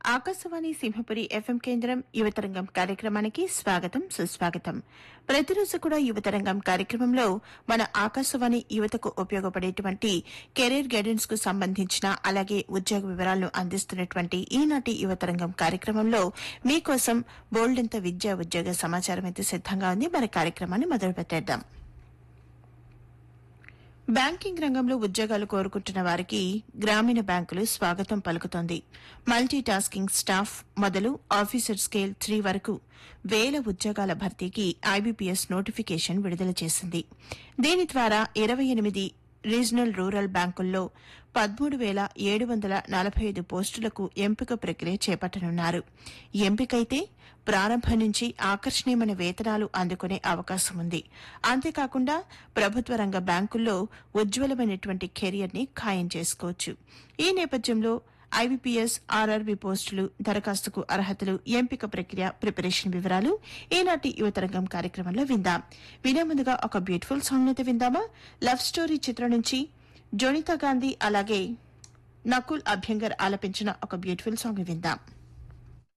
Akashvani Simhapuri FM కేంద్రం యువతరంగం కార్యక్రమానికి స్వాగతం సుస్వాగతం ప్రతిరోజు కూడా యువతరంగం కార్యక్రమంలో మన ఆకాశవాణి యువతకు ఉపయోగపడేటువంటి కెరీర్ గైడెన్స్ కు సంబంధించిన అలాగే ఉద్యోగ వివరాలను అందిస్తున్నటువంటి ఈనాటి యువతరంగం కార్యక్రమంలో మీకోసం బోల్డెంత విద్యా ఉద్యోగ సమాచారం అయితే సిద్దంగా ఉంది మన కార్యక్రమాన్ని మొదలు పెట్టేద్దాం బ్యాంకింగ్ రంగంలో ఉద్యోగాలు కోరుకుంటున్న వారికి గ్రామీణ బ్యాంకులు స్వాగతం పలుకుతోంది మల్టీ టాస్కింగ్ స్టాఫ్ మొదలు ఆఫీసర్ స్కేల్ త్రీ వరకు వేల ఉద్యోగాల భర్తీకి ఐబీపీఎస్ నోటిఫికేషన్ విడుదల చేసింది దీని ద్వారా ఇరవై ఎనిమిది రీజనల్ రూరల్ బ్యాంకుల్లో పదమూడు వేల ఏడు వందల నలభై ఐదు పోస్టులకు ఎంపిక ప్రక్రియ చేపట్టనున్నారు ఎంపికైతే ప్రారంభం నుంచి ఆకర్షణీయమైన వేతనాలు అందుకునే అవకాశం ఉంది అంతేకాకుండా ప్రభుత్వ రంగ బ్యాంకుల్లో ఉజ్వలమైనటువంటి కెరియర్ ని ఖాయం చేసుకోవచ్చు ఈ నేపథ్యంలో ఐబీపీఎస్ ఆర్ఆర్బీ పోస్టులు దరఖాస్తుకు అర్హతలు ఎంపిక ప్రక్రియ ప్రిపరేషన్ వివరాలు ఈనాటి యువతరంగం కార్యక్రమంలో విందాం వినే ముందుగా ఒక బ్యూటిఫుల్ సాంగ్ అయితే విందామా లవ్ స్టోరీ చిత్రం నుంచి జోనితా గాంధీ అలాగే నకుల్ అభ్యంగర్ ఆలపించిన ఒక బ్యూటిఫుల్ సాంగ్ విందాం